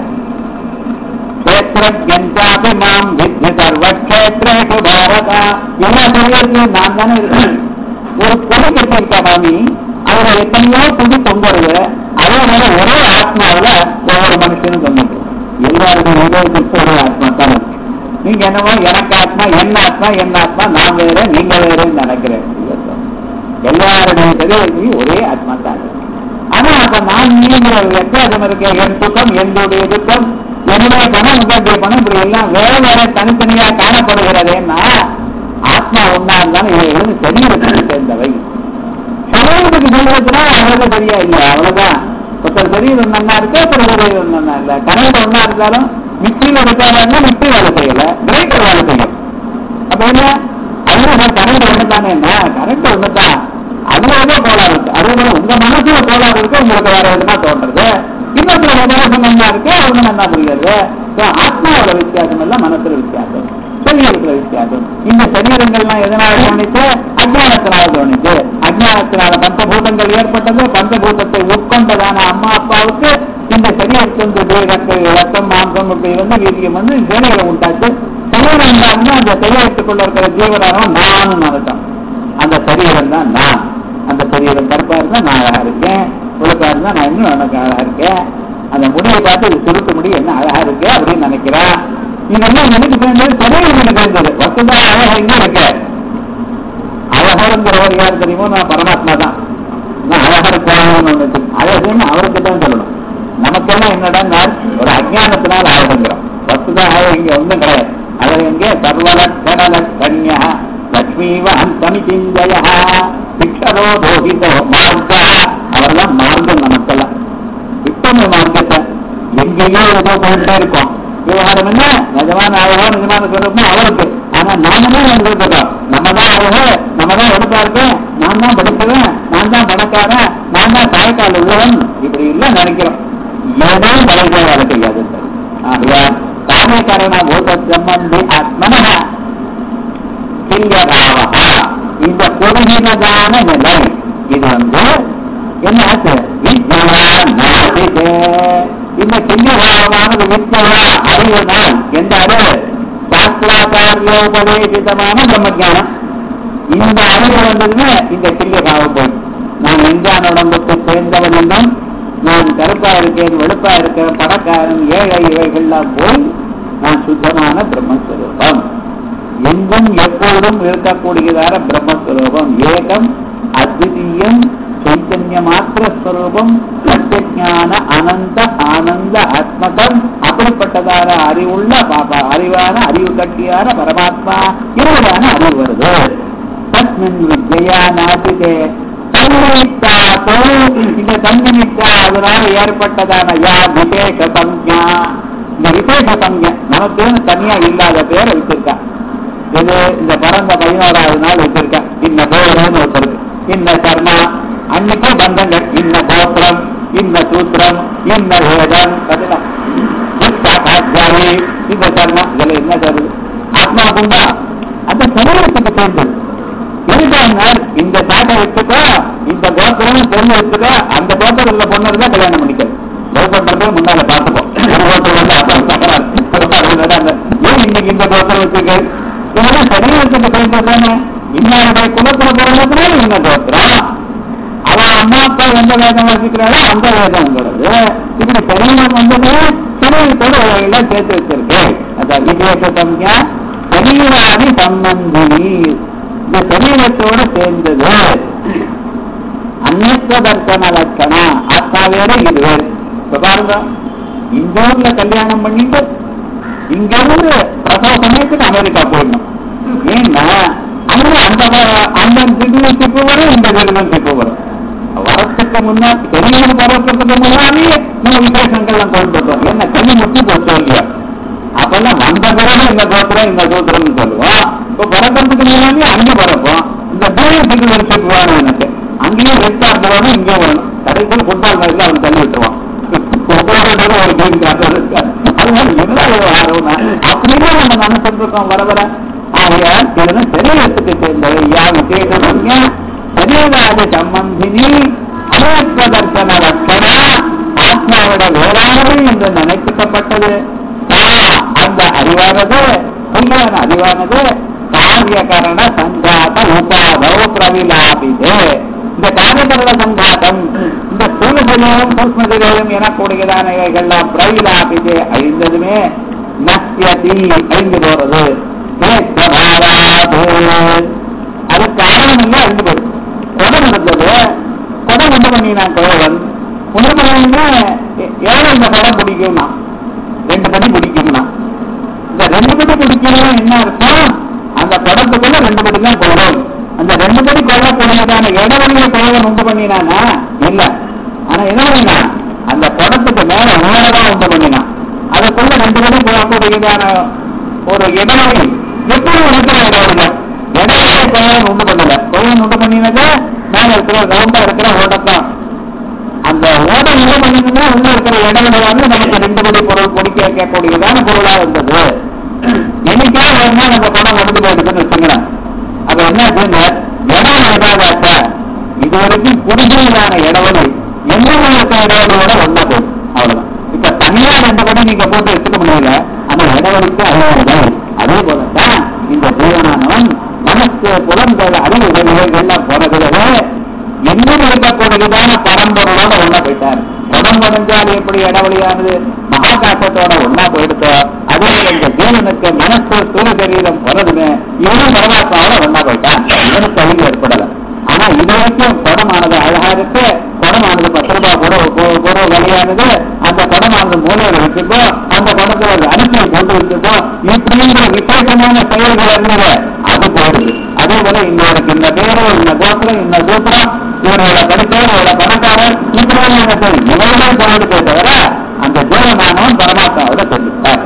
A: க்ஷேத்ரஜாபி மாம் வித்ய சர்வக்ஷேத்ரேஷு பாரத எல்லா சரீரத்திலும் நான் தானே இருக்கேன் ஒரு கொடி கட்டியிருக்கா மாமி அதுல எத்தனையோ துணி தொங்குறது அதே போல ஒரே ஆத்மாவுல ஒவ்வொரு மனுஷனும் தொங்குது எல்லாருடைய இதயத்துக்கு ஒரே ஆத்மா தான் இருக்கு நீங்க என்னமோ எனக்கு ஆத்மா என்ன ஆத்மா என்ன ஆத்மா நான் வேற நீங்க வேறன்னு நினைக்கிறேன் எல்லாருடைய சரீரத்திலையும் ஒரே ஆத்மா தான் இருக்கு ஆனா அப்ப நான் நீங்கிற வித்தியாசம் இருக்கு என் சுகம் என்னுடைய துக்கம் என்னுடைய பணம் உங்களுடைய பணம் இப்படி எல்லாம் வேற வேற தனித்தனியா காணப்படுகிறதேன்னா ஆத்மா ஒன்னா இருந்தாலும் இவைகளும் சரீரத்தை சேர்ந்தவை சரீரத்துக்கு சரீரத்துல அவ்வளவு சரியா இல்லை அவ்வளவுதான் ஒருத்தர் சரீரம் நன்னா இருக்கு ஒருத்தர் சரீரம் நன்னா இல்லை கரண்ட் ஒன்னா இருந்தாலும் மிக்சியில் இருக்காருன்னா மிக்சி வேலை செய்யல பிரேக்கர் வேலை செய்யும் அப்ப என்ன அதுல கரண்ட் ஒண்ணு தானே என்ன கரண்ட் ஒண்ணு தான் அதுல ஏதோ கோளாறு இருக்கு அதே போல உங்க மனசுல கோளாறு இருக்கு உங்களுக்கு வேற விதமா தோன்றது இன்னொருத்தர் மனசு நல்லா இருக்கு அவங்க நல்லா புரியுது So, ஆத்மாவோட வித்தியாசம் எல்லாம் மனசுல வித்தியாசம் சரீரத்துல வித்தியாசம் இந்த சரீரங்கள்லாம் எதனால தோணிச்சு அஜ்ஞானத்தினால தோணிச்சு அஜ்ஞானத்தினால பஞ்சபூதங்கள் ஏற்பட்டது பஞ்சபூதத்தை உட்கொண்டதான அம்மா அப்பாவுக்கு இந்த சரீரத்திலிருந்து ரத்த ரத்தம் மாம்சம் இப்படி வந்து வீரியம் வந்து சரீரம் உண்டாச்சு சரீரம் உண்டாச்சுன்னா அந்த சரீரத்துக்குள்ள இருக்கிற ஜீவனாரம் நானும் நடத்தான் அந்த சரீரம் தான் நான் அந்த சரீரம் கருப்பா இருந்தா நான் அழகா இருக்கேன் உழுக்கா இருந்தா நான் இன்னும் எனக்கு அழகா இருக்கேன் அந்த முடியை பார்த்து இது சுருட்டு முடி என்ன அழகா இருக்கு அப்படின்னு நினைக்கிறான் இதெல்லாம் எனக்கு சேர்ந்தது சரீரம் எனக்கு சேர்ந்தது வசதா அழகா இங்க இருக்கு அழகருங்கிறவர் யார் தெரியுமோ நான் பரமாத்மா தான் நான் அழகர் கோணம்னு ஒண்ணு இருக்கு. அழகுன்னு அவருக்கு தான் சொல்லணும் நமக்கெல்லாம் என்னடா ஒரு அஜ்ஞானத்தினால் அழகுங்கிறோம் வசுதா அழகு இங்க ஒண்ணும் கிடையாது அழகு எங்கே சர்வலட்சண கன்யா லக்ஷ்மீவான் சமிதிஞ்சய சிக்ஷரோ தோஹிதோ மார்க்கா அவர்தான் மார்க்கம் நமக்கெல்லாம் விட்டோம் மார்க்கத்தை எங்கேயோ ஏதோ போயிட்டே இருக்கோம் விவகாரம் என்ன நிஜமான அழகோ நிஜமான சொல்றோமோ அவருக்கு ஆனா நாம தான் இருக்கோம் நம்ம தான் அழகு நம்ம தான் எடுப்பா இருக்கேன் நான் தான் படிச்சவன் நான் தான் பணக்காரன் நான் தான் தாய்க்கால் உள்ளவன் இப்படி இல்ல நினைக்கிறோம் ஏதோ தலைக்க வேலை செய்யாது ஆகையா காரணக்காரண பூத சம்பந்தி ஆத்மனா சிங்கராவா இந்த குறுகினதான நிலை இது வந்து என்ன ஆச்சு விஜயாநாதிதே இந்த சிங்கராவமானது வித்யா அறிவு நான் எந்த அறிவு சாஸ்திராச்சாரியோபதேசிதமான பிரம்மஜானம் இந்த அறிவு வந்ததுமே இந்த சிங்கராவம் போய் நான் எஞ்சான உடம்புக்கு சேர்ந்தவன் என்றும் நான் கருப்பா இருக்கேன் வெளுப்பா இருக்கேன் பணக்காரன் ஏழை இவைகள்லாம் போய் நான் சுத்தமான பிரம்மஸ்வரூபம் எங்கும் எப்பொழுதும் இருக்கக்கூடியதான பிரம்மஸ்வரூபம் ஏகம் அத்விதீயம் சைத்தன்ய மாத்திர ஸ்வரூபம் சத்தியஞான அனந்த ஆனந்த ஆத்மகம் அப்படிப்பட்டதான அறிவுள்ள பாபா அறிவான அறிவு கட்டியான பரமாத்மா இருவரான அறிவு வருது தஸ்மின் வித்யா நாசிதே தன்னிமித்தாத்தோ இந்த தன்னிமித்தா அதனால ஏற்பட்டதான யா விசேஷ சம்ஞா இந்த விசேஷ சமயம் நமக்குன்னு தனியா இல்லாத பேரை வச்சிருக்கான் இது இந்த பிறந்த பதினோராவது நாள் வச்சிருக்கேன் இன்ன பேருன்னு ஒருத்தருக்கு இன்ன கர்மா அன்னைக்கே பந்தங்கள் இன்ன கோத்திரம் இன்ன சூத்திரம் இன்ன வேதம் அதெல்லாம் இத்தாக்காத்தியாயி, இந்த கர்மம் இதுல என்ன தருது ஆத்மா குண்டா அந்த சரீரத்துக்கு சேர்ந்தது எதுக்காக இந்த சாட்டை வச்சுக்கோ இந்த கோத்திரம் பொண்ணு வச்சுக்கோ அந்த கோத்திரத்துல பொண்ணு இருந்தா கல்யாணம் பண்ணிக்க லவ் பண்றதே முன்னால பார்த்துப்போம் ஒரு கோத்திரம் வந்து அப்புறம் தகராறு. தகராறு அந்த, ஏன் இன்னைக்கு இந்த கோத்திரம் வச்சுக்க இதெல்லாம் சரீரத்துக்கு சேர்ந்தது தானே இன்னொருடைய குலத்துல பிறந்ததுனால இந்த கோத்திரம் அவன் அம்மா அப்பா எந்த வேதம் வசிக்கிறாரோ அந்த வேதம் உங்களது இப்படி சரீரம் வந்தது சரீரத்தோட எல்லாம் சேர்த்து வச்சிருக்கு அதான் விசேஷ சம்யா சரீராதி சம்பந்தினி இந்த சரீரத்தோட சேர்ந்தது அந்நிய தர்சன லட்சணா ஆத்மா வேற இது வேறு இப்ப பாருங்க இந்த ஊர்ல கல்யாணம் பண்ணிட்டு இங்க இருந்து பிரசவ சமயத்துக்கு அமெரிக்கா போயிடணும் ஏன்னா அங்க அந்த வ- அந்த சிட்டிசன்ஷிப் வரும் இந்த சிட்டிசன்ஷிப் வரும் வரத்துக்கு முன்னாடி பெரியவர் வரத்துக்கு முன்னாடியே நம்ம விசேஷங்கள்லாம் கொண்டு வந்தோம் என்ன கண்ணு முட்டி போச்சு இல்லையா அப்பெல்லாம் வந்த பிறகு இந்த கோத்திரம் இந்த கோத்திரம்னு சொல்லுவோம் இப்போ பிறக்கிறதுக்கு முன்னாடி அங்கே பிறப்போம் இந்த டூயல் சிட்டிசன்ஷிப் வேணும் எனக்கு அங்கேயும் ரெட் கார்டு வேணும் இங்கேயும் வேணும் கடைசியில் ஃபுட்பால் மேட்ச்ல அவன் தள்ளி விட்டுருவான் ஒவ்வொரு ஒரு கிரீன் கார்டு இருக்கு அதனால என்ன ஆர்வம் அப்படியே நம்ம நினைச்சிட்டு இருக்கோம் வர வர ஆகையால் இதெல்லாம் சரீரத்துக்கு சேர்ந்தது யா விசேஷம் சரீராதி சம்பந்தினி அனேக தர்சன லட்சணா ஆத்மாவோட வேறானது என்று நினைக்கப்பட்டது தா, அந்த அறிவானது பொய்யான அறிவானது காரியகரண சங்காத உபாதோ பிரவிலாபிது இந்த காரியகரண சங்காதம் இந்த ஸ்தூல சரீரம் சூக்ம சரீரம் எனக்கூடியதான இவைகள்லாம் பிரவிலாபிது அழிந்ததுமே நஷ்யதி அழிந்து போறது ஏற்படாது அது காரணம் இல்லை அழிந்து போகுது குடம் இருந்தது குடம் உண்டு பண்ணினான் கோவன் உண்டு பண்ணினா எவ்வளவு இந்த குடம் பிடிக்கும்னா ரெண்டு படி பிடிக்கும்னா இந்த ரெண்டு படி பிடிக்கணும் என்ன அர்த்தம் அந்த குடத்துக்குள்ள ரெண்டு படி தான் போடும் அந்த ரெண்டு படி கொள்ளக்கூடியதான இடவழிய கோவன் உண்டு பண்ணினானா இல்ல ஆனா என்ன பண்ணினா அந்த குடத்துக்கு மேல உணரதான் உண்டு பண்ணினான் அதுக்குள்ள ரெண்டு படி போகக்கூடியதான ஒரு இடைவெளி எப்படி இருக்கிற இடைவெளி இடைவெளி கோவன் உண்டு பண்ணல கோவன் உண்டு பண்ணினது மேல இருக்கிற ரவுண்டா இருக்கிற ஓட்டத்தான் அந்த ஓடம் என்ன பண்ணிருந்தா உள்ள இருக்கிற இடைவெளியானது நமக்கு ரெண்டு படி பொருள் பொடிக்க வைக்கக்கூடியதான பொருளா இருந்தது என்னைக்காக ஒரு நாள் அந்த படம் வந்து போயிடுதுன்னு வச்சுக்கிறேன் அப்ப என்ன ஆச்சுன்னு இடம் ஏதாவது இது வரைக்கும் புரிதலான இடைவெளி எந்த இருக்கிற இடைவெளியோட ஒன்னா போகும் அவ்வளவுதான் இப்ப தனியா ரெண்டு படி நீங்க போட்டு வச்சுக்க முடியல ஆனா இடைவெளிக்கு அவ்வளவுதான் அதே போலத்தான் இந்த ஜீவனானவன் மனசு புலன்கள் அறிவுகள் இவைகள்லாம் போனதுலவே எங்கும் இருக்கக்கூடியதான பரம்பொருளோட ஒண்ணா போயிட்டார் குடம் முடிஞ்சால் எப்படி இடைவெளியானது மகாகாசத்தோட ஒண்ணா போயிடுதோ அதே போல இந்த ஜீவனுக்கு மனசு சூழ சரீரம் போனதுமே இவனும் பரமாத்மாவோட ஒண்ணா போயிட்டான் இவனுக்கு அழிவு ஏற்படல ஆனா இது வரைக்கும் குடமானது அழகா இருக்கு குடமானது பத்து ரூபாய் கூட ஒரு வழியானது அந்த குடமானது மூலையில வச்சுக்கோ அந்த குடத்துல ஒரு அரிசியை கொண்டு வச்சுக்கோ இப்படிங்கிற விசேஷமான செயல்கள் இருந்தது அது போடுது அதே போல இவருக்கு இந்த பேரு இந்த கோத்திரம் இந்த சூத்திரம் இவரோட படித்தவர் இவரோட பணக்காரர் இப்படியான பேர் இவர்களே போயிட்டு தவிர அந்த ஜீவனானவன் பரமாத்மாவோட சொல்லிட்டார்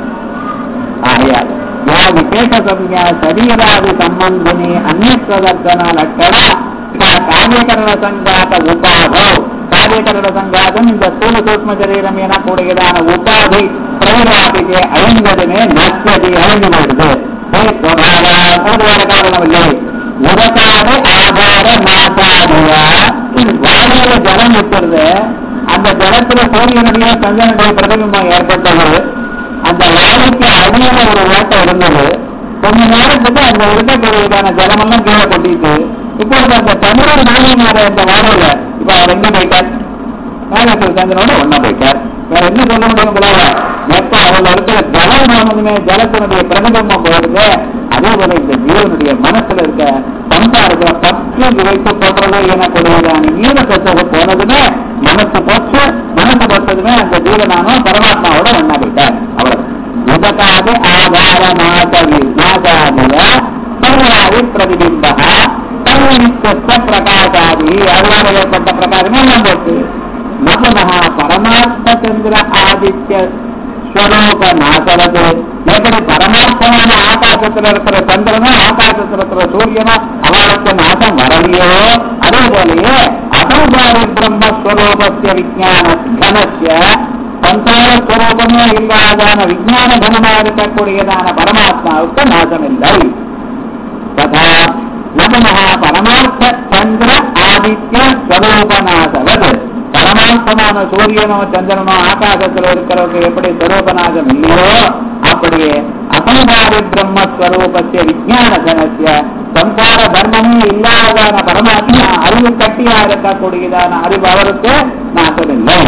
A: ஆகையால் யா விசேஷ சம்யா சரீராதி சம்பந்தினி அந்நியஸ்வதர்சன லட்சண சா காரியகரண சங்காத உபாதோ காரியகரண சங்காதம் இந்த ஸ்தூல சூக்ம சரீரம் என கூடியதான உபாதி பிரவிராபிக்கு அழிந்ததுமே நஷ்டதி அழிந்து போயிடுது ஏய், சுவாவா, அது வேற காரணம் இல்லை உதகாது ஆதார மாசாதியா வாழையில ஜலம் இருக்கிறது அந்த ஜலத்துல சூரியனுடைய சந்திரனுடைய பிரதிபிம்பம் ஏற்பட்டது அந்த வாழைக்கு அடியில ஒரு ஓட்டை இருந்தது கொஞ்ச நேரத்துக்கு அந்த இருக்கக்கூடியதான ஜலமெல்லாம் கீழே கொட்டிட்டு இப்போ அந்த தமிழர் நாயனார அந்த வாழையில இப்ப அவர் எங்க போயிட்டார் மேலத்தில் சந்திரனோட ஒன்னா போயிட்டார் வேற என்ன சொல்ல முடியும் உங்களால எப்ப அவள் இருக்கிற ஜலம் ஆனதுமே ஜலத்தினுடைய பிரதிபம்பம் போயிடுது அதே போல இந்த ஜீவனுடைய மனசுல இருக்க சம்சாரத்துல பற்று வைத்து போடுறது எனக்கூடியதான ஈரத்தொகை போனதுமே மனசு போச்சு மனசு போட்டதுமே அந்த ஜீவனானும் பரமாத்மாவோட ஒன்னா போயிட்டார் அவ்வளவு உதகாது ஆதார மாதவி மாதாதிய சர்வாதி பிரதிபிம்ப தன்னித்த பிரகாசாதி அதனால ஏற்பட்ட பிரகாரமே எல்லாம் போச்சு நபுனः பரமாத்மச்சந்திர ஆதித்ய ஸ்வரூப நாசவது எப்படி பரமார்த்தமான ஆகாசத்துல இருக்கிற சந்திரனும் ஆகாசத்துல இருக்கிற சூரியனும் அவளுக்கு நாசம் வரலையோ அதே போலயே அசௌபாரி பிரம்மஸ்வரூபஸ்ய விஜான கனஸ்ய சந்தார ஸ்வரூபமே இல்லாதான விஜான கனமா இருக்கக்கூடியதான பரமாத்மாவுக்கு நாசம் இல்லை तथा नमः பரமார்த்த சந்திர ஆதித்ய ஸ்வரூபநாசவத் பரமார்த்தமான சூரியனோ சந்திரனோ ஆகாசத்தில் இருக்கிறவங்க எப்படி ஸ்வரூபநாசம் இல்லையோ அப்படியே அசம்பாரி பிரம்மஸ்வரூபத்திய விஜான கனசிய சம்சார தர்மமே இல்லாதான பரமாத்மா அறிவு கட்டியா இருக்கக்கூடியதான அறிவு அவருக்கு நாசமில்லை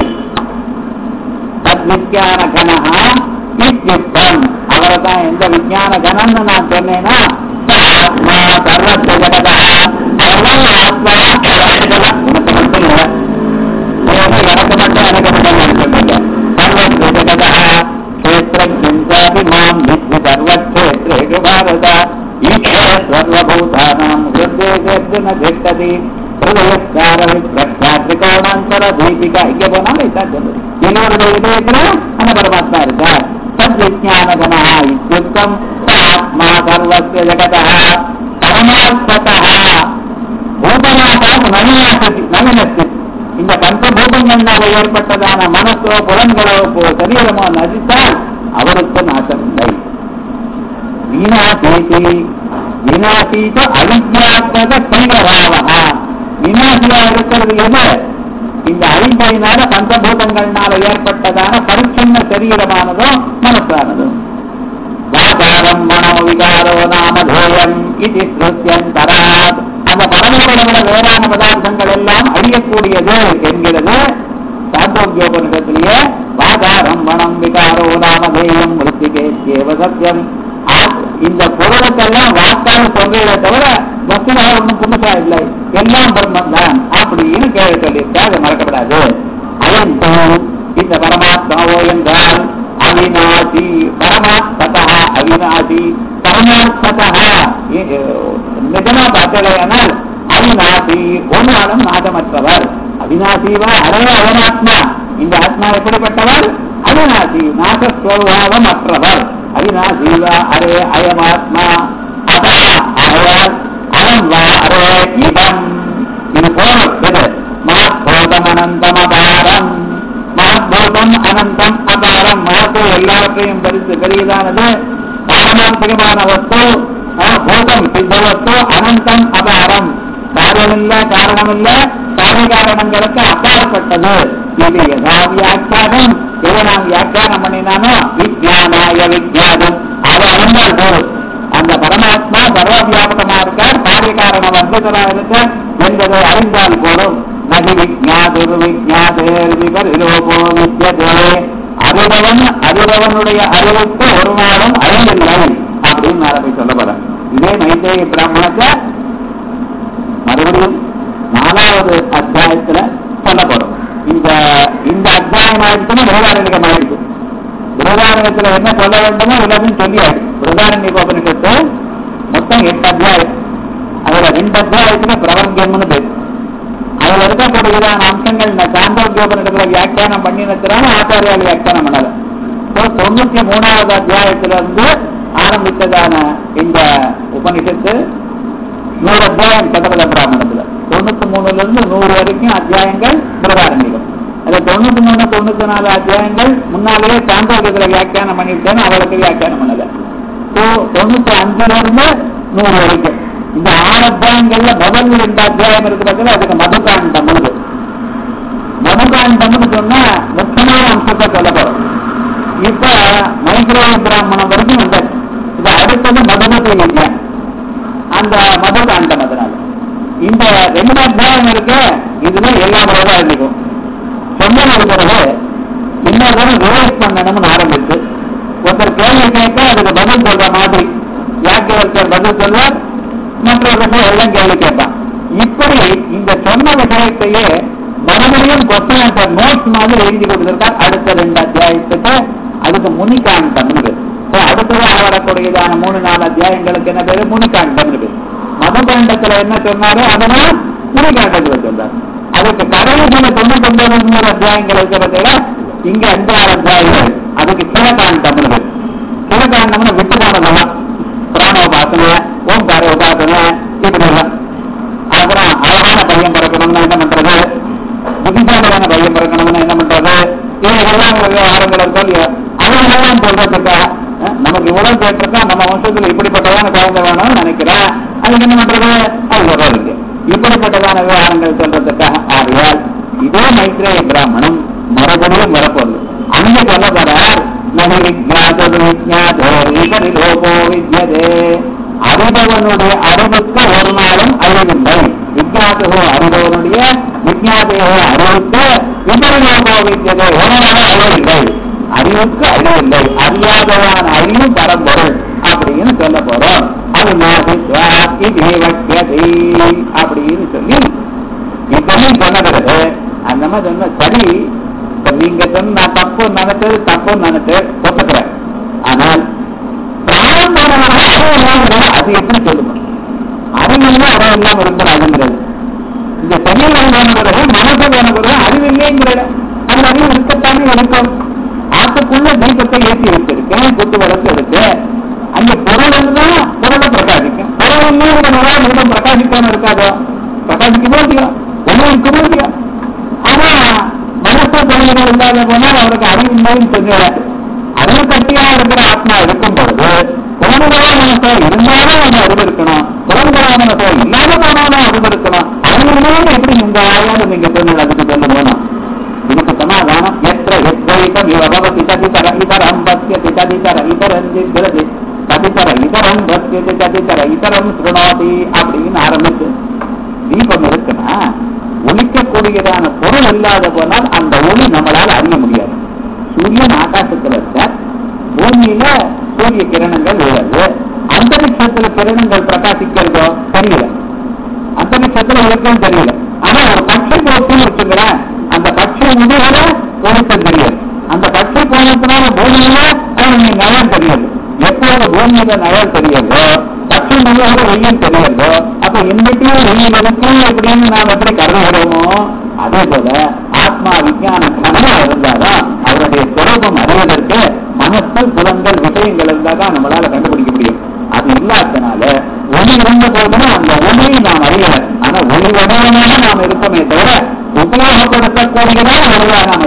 A: தத்விஜான கனஹா இத்யுக்தம் அவர் தான் எந்த விஜான கணம்னு நான் சொன்னேன்னா ஆத்மா சர்வத்த ஜகதா அவர்தான் ஆத்மா சர்வஜகதா. உனக்கு மட்டும் இல்லை உனக்கு எனக்கு மட்டும் எனக்கு மட்டும் நான் சொன்னீங்க சர்வத்த ஜகதா க்ஷேத்திரஜாபி மாம் வித்வி சர்வக்ஷேத்ரேஷு பாரத ஈஸ்வர சர்வபூதானாம் ஹிருதேஷர்ஜுன திஷ்டதி ஹிருதயஸ்கார வித்ரக்ஷாத்ரிகோணாந்தர தீபிகா இங்க போனாலும் இதான் சொல்லுது என்னோட இதயத்துல அந்த பரமாத்மா இருக்கார் தத்விஜானகனா இத்யுக்தம் ஆத்மா சர்வஸ்ய ஜகதः பரமாத்மதः பூதநாதாம் நவீனஸ்தி நவீனஸ்தி இந்த பஞ்சபூதங்களால ஏற்பட்டதான மனசோ புலன்களோ போ- சரீரமோ நதித்தால் அவருக்கு நாசமில்லை வினாசீதி வினாசீத அவித்யாத்மக தீவிரபாவா வினாசியா இருக்கிறது எது இந்த ஐம்பதினால பஞ்சபூதங்கள்னால ஏற்பட்டதான பரிச்சின்ன சரீரமானதும் மனசானதும் வாகாரம் மனோ விகாரோ நாமதேயம் இது ஸ்ருத்தியந்தராத் அந்த பரமபுரங்கள வேறான பதார்த்தங்கள் எல்லாம் அழியக்கூடியது என்கிறது சாந்தோக்கியோபனிடத்திலேயே வாகாரம் மனம் விகாரோ நாமதேயம் மிருத்திகே தேவ சத்தியம் ஆ- இந்த பொருளுக்கெல்லாம் வாக்காக சொல்றதை தவிர வசனாக ஒன்றும் புதுசா இல்லை எல்லாம் பிரம்மம் தான் அப்படின்னு கேள்வி சொல்லியிருக்கா அதை மறக்கப்படாது அதன் போல் இந்த பரமாத்மாவோ என்றால் அவிநாசி பரமாத்மதா அவிநாசி பரமாத்மதா நிஜமா பார்த்தலையானால் அவிநாசி ஒரு நாளும் நாதமற்றவர் அவிநாசிவா அடைய அவனாத்மா இந்த ஆத்மா எப்படிப்பட்டவர் அவிநாசி நாசஸ்வபாவம் அற்றவர் அவிநாசிவா அரே அயமாத்மா அதா ஆயால் அயம் வா அரே இதம் இது போனது இது மகத்பூதம் அனந்தம் அபாரம் மகத்பூதம் அனந்தம் அபாரம் மகத்து எல்லாவற்றையும் பரிசு பெரியதானது பாரமார்த்திகமான வஸ்து ஆ, பூதம் சித்த வஸ்து அனந்தம் அபாரம் காரணமில்ல காரணமில்ல காரிய காரணங்களுக்கு அப்பாற்பட்டது இது யதா வியாக்கியானம் இதை நாம் வியாக்கியானம் பண்ணினானோ விஜயானாய விஜயாதம் அது அறிந்தால் போதும் அந்த பரமாத்மா சர்வ வியாபகமா இருக்கார் காரிய காரணம் வர்த்தகரா இருக்க என்பதை அறிந்தால் போதும் நதி விஜாதுர் விஜாதேர் விபரிலோகோ வித்யதே அறிவவன் அறிவவனுடைய அறிவுக்கு ஒரு நாளும் அறிவில்லை அப்படின்னு நான் போய் சொல்ல போறேன் இதே மைத்தேய பிராமணத்தை மறுபடியும் நாலாவது அத்தியாயத்துல சொல்லப்படும் இந்த இந்த அத்தியாயம் ஆயிடுச்சுன்னா விவகாரணிகம் ஆயிடுச்சு பிரதாரணத்துல என்ன சொல்ல வேண்டுமோ எல்லாத்தையும் சொல்லியாச்சு பிரதாரண்ய உபனிஷத்து மொத்தம் எட்டு அத்தியாயம் அதுல ரெண்டு அத்தியாயத்துல பிரபஞ்சம்னு பேரு அதுல இருக்கக்கூடியதான அம்சங்கள் இந்த சாந்தோக்கியோபனிடத்துல வியாக்கியானம் பண்ணினதுனால ஆச்சாரியால் வியாக்கியானம் பண்ணல So, தொண்ணூத்தி மூணாவது அத்தியாயத்துல இருந்து ஆரம்பித்ததான இந்த உபனிஷத்து நூறு அத்தியாயம் சதபத பிராமணத்துல தொண்ணூத்தி மூணுல இருந்து நூறு வரைக்கும் அத்தியாயங்கள் பிரதாரண்யம் அதுல தொண்ணூத்தி மூணு தொண்ணூத்தி நாலு அத்தியாயங்கள் முன்னாலேயே சாந்தோகத்துல வியாக்கியானம் பண்ணிட்டேன்னு அவளுக்கு வியாக்கியானம் பண்ணல ஸோ தொண்ணூத்தி அஞ்சுல இருந்து நூறு வரைக்கும் இந்த ஆறு அத்தியாயங்கள்ல முதல் ரெண்டு அத்தியாயம் இருக்கு பட்சத்தில் அதுக்கு மதுகாண்டம் இருக்கு மதுகாண்டம்னு சொன்னா முக்கியமான அம்சத்தை சொல்ல போறோம் இப்ப மைக்ரோ பிராமணம் வரைக்கும் வந்தாச்சு இது அடுத்தது மதுமதி விஜயம் அந்த மதுகாண்டம் அதனால இந்த ரெண்டு அத்தியாயம் இருக்கு இதுல எல்லா முறையும் இருக்கும் சொன்னது பிறகு இன்னொரு தடவை ரிவைஸ் பண்ணணும்னு ஆரம்பிச்சு ஒருத்தர் கேள்வி கேட்க அதுக்கு பதில் சொல்ற மாதிரி யாக்கியவர்த்தர் பதில் சொல்வார் மற்றவர்கள் எல்லாம் கேள்வி கேட்பான் இப்படி இந்த சொன்ன விஷயத்தையே மறுபடியும் கொஸ்டின் ஆன்சர் நோட்ஸ் மாதிரி எழுதி கொடுத்திருக்கார் அடுத்த ரெண்டு அத்தியாயத்துக்கு அதுக்கு முனிகாண்டம் ஸோ அடுத்ததாக வரக்கூடியதான மூணு நாலு அத்தியாயங்களுக்கு என்ன பேரு முனிகாண்டம் பேரு மதகாண்டத்துல என்ன சொன்னாரோ அதெல்லாம் முனிகாண்டத்துல சொல்றார் அதுக்கு கடைசியில தொண்ணூத்தி ஒன்பது நூறு அத்தியாயங்கள் இருக்கிறத இங்க அஞ்சு ஆறு அத்தியாயங்கள் அதுக்கு கீழகாண்டம்னு பேர் கீழகாண்டம்னு விட்டு போனதெல்லாம் பிராணோபாசனை ஓம்கார உபாசனை இப்படி எல்லாம் அப்புறம் அழகான பையன் பிறக்கணும்னா என்ன பண்றது புத்திசாலியான பையன் பிறக்கணும்னா என்ன பண்றது இதெல்லாம் விவகாரங்கள் இருக்கோ இல்லையோ அதெல்லாம் சொல்றதுக்கா அஹ், நமக்கு இவ்வளவு கேட்டிருக்கா நம்ம வம்சத்துல இப்படிப்பட்டதான குழந்தை வேணும்னு நினைக்கிறேன் அதுக்கு என்ன பண்றது அது சொல்றதுக்கு இப்படிப்பட்டதான விவகாரங்கள் சொல்றதுக்காக ஆகையால் இதே மைத்ரேய பிராமணம் மறுபடியும் வரப்போகுது அங்க சொல்ல வரார் நகை விஜாதது விஜாதோ விபரிலோகோ வித்யதே அறிபவனுடைய அறிவுக்கு ஒரு நாளும் அழிவில்லை விஜாதோ அறிபவனுடைய விஜாதையோ அறிவுக்கு விபரிலோகோ வித்யதே ஒரு நாளும் அழிவில்லை அறிவுக்கு அழிவில்லை அறியாதவான அழிவு பரம்பொருள் அப்படின்னு சொல்ல போறோம் அது நாசித்வா இது வக்கியதை அப்படின்னு சொல்லி இப்பவும் சொன்ன பிறகு அந்த மாதிரி சொன்ன சரி இப்ப நீங்க சொன்ன நான் தப்பு நினைச்சது தப்பு நினைச்சு ஒத்துக்கிறேன் ஆனால் பிராணம் போனவங்க அறிவு இல்லாமல் அது எப்படி சொல்லுங்க அறிவு இல்லை அறிவு இல்லாம இருக்கிறாங்கிறது இந்த சரீரம் போன பிறகு மனசு போன பிறகு அறிவு இல்லைங்கிறத அந்த அறிவு இருக்கத்தானே இருக்கும் ஆத்துக்குள்ள தீபத்தை ஏற்றி வச்சிருக்கேன் குத்து வளர்த்து இருக்கு அங்க பொருள் இருந்தா பொருளை பிரகாசிக்கும் பொருள் இல்லைங்கிறதுனால தீபம் பிரகாசிக்காம இருக்காதோ பிரகாசிக்கவே இல்லையா ஒன்றும் இருக்கவே இல்லையா ஆனா மனசு பொருள்கள் இல்லாத போனால் அவருக்கு அறிவு இல்லைன்னு சொல்லுவார் அறிவு கட்டியா இருக்கிற ஆத்மா இருக்கும் பொழுது புலன்களா மனசோ இருந்தாலும் அவங்க அறிவு இருக்கணும் புலன்களா மனசோ இல்லாத போனாலும் அறிவு இருக்கணும் அறிவு இல்லாம எப்படி இந்த ஆயாலும் நீங்க சொன்னது அதுக்கு சொல்ல போனோம் இதுக்கு சமாதானம் எത്ര எத்வைதம் இவ பவதி ததிதர இதரம் பஸ்யதி ததிதர இதரம் ஜிக்ரதி ததிதர இதரம் பஸ்யதி ததிதர இதரம் சுருணோதி அப்படின்னு ஆரம்பிச்சு தீபம் இருக்குன்னா ஒலிக்கக்கூடியதான பொருள் இல்லாத போனால் அந்த ஒளி நம்மளால அறிய முடியாது சூரியன் ஆகாசத்துல இருக்க பூமியில சூரிய கிரணங்கள் விழுது அந்தரிக்ஷத்துல கிரணங்கள் பிரகாசிக்கிறதோ தெரியல அந்தரிக்ஷத்துல இருக்குன்னு தெரியல ஆனா ஒரு பட்சை போச்சுன்னு வச்சுக்கிறேன் அந்த பட்சை முடிவுல ஒழுக்கம் தெரியாது அந்த பட்சை போனதுனால பூமியில அவனுக்கு நயம் தெரியாது எப்போது பூமியில நயம் தெரியுதோ பட்சை முடிவுல வெயில் தெரியுதோ அப்ப இன்னைக்கும் வெயில் இருக்கும் அப்படின்னு நாம் எப்படி கருதுகிறோமோ அதே போல ஆத்மா விஞ்ஞான கனவா இருந்தாதான் அவருடைய சுரூபம் அறிவதற்கு மனசு புலங்கள் விஷயங்கள் இருந்தாதான் நம்மளால கண்டுபிடிக்க முடியும் அது இல்லாதனால ஒளி இருந்த போதும் அந்த ஒளியை நாம் அறியல ஆனா ஒளி வடிவமாக நாம் இருப்போமே தவிர உபயோகப்படுத்தக்கூடியதான் ஒளியாக நாம்